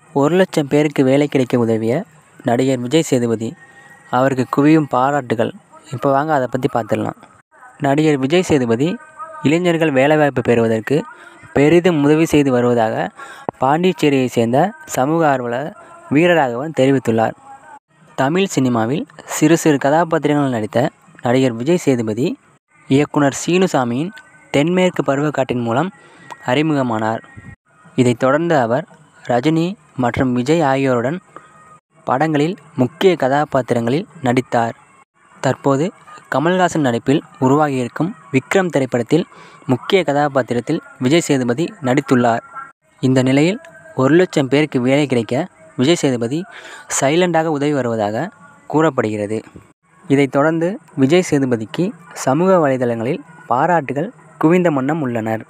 ஒரு லட்சம் பேருக்கு வேலை கிடைக்க உதவிய நடிகர் விஜய் சேதுபதி அவருக்கு குவியும் பாராட்டுகள் இப்போ வாங்க அதை பற்றி பார்த்துடலாம் நடிகர் விஜய் சேதுபதி இளைஞர்கள் வேலைவாய்ப்பு பெறுவதற்கு பெரிதும் உதவி செய்து வருவதாக பாண்டிச்சேரியை சேர்ந்த சமூக ஆர்வலர் வீரராகவன் தெரிவித்துள்ளார் தமிழ் சினிமாவில் சிறு சிறு கதாபாத்திரங்கள் நடித்த நடிகர் விஜய் சேதுபதி இயக்குனர் சீனுசாமியின் தென்மேற்கு பருவக்காட்டின் மூலம் அறிமுகமானார் இதைத் தொடர்ந்து அவர் ரஜினி மற்றும் விஜய் ஆகியோருடன் படங்களில் முக்கிய கதாபாத்திரங்களில் நடித்தார் தற்போது கமல்ஹாசன் நடிப்பில் உருவாகியிருக்கும் விக்ரம் திரைப்படத்தில் முக்கிய கதாபாத்திரத்தில் விஜய் சேதுபதி நடித்துள்ளார் இந்த நிலையில் ஒரு லட்சம் பேருக்கு வேலை கிடைக்க விஜய் சேதுபதி சைலண்டாக உதவி வருவதாக கூறப்படுகிறது இதைத் தொடர்ந்து விஜய் சேதுபதிக்கு சமூக வலைதளங்களில் பாராட்டுகள் குவிந்த வண்ணம் உள்ளனர்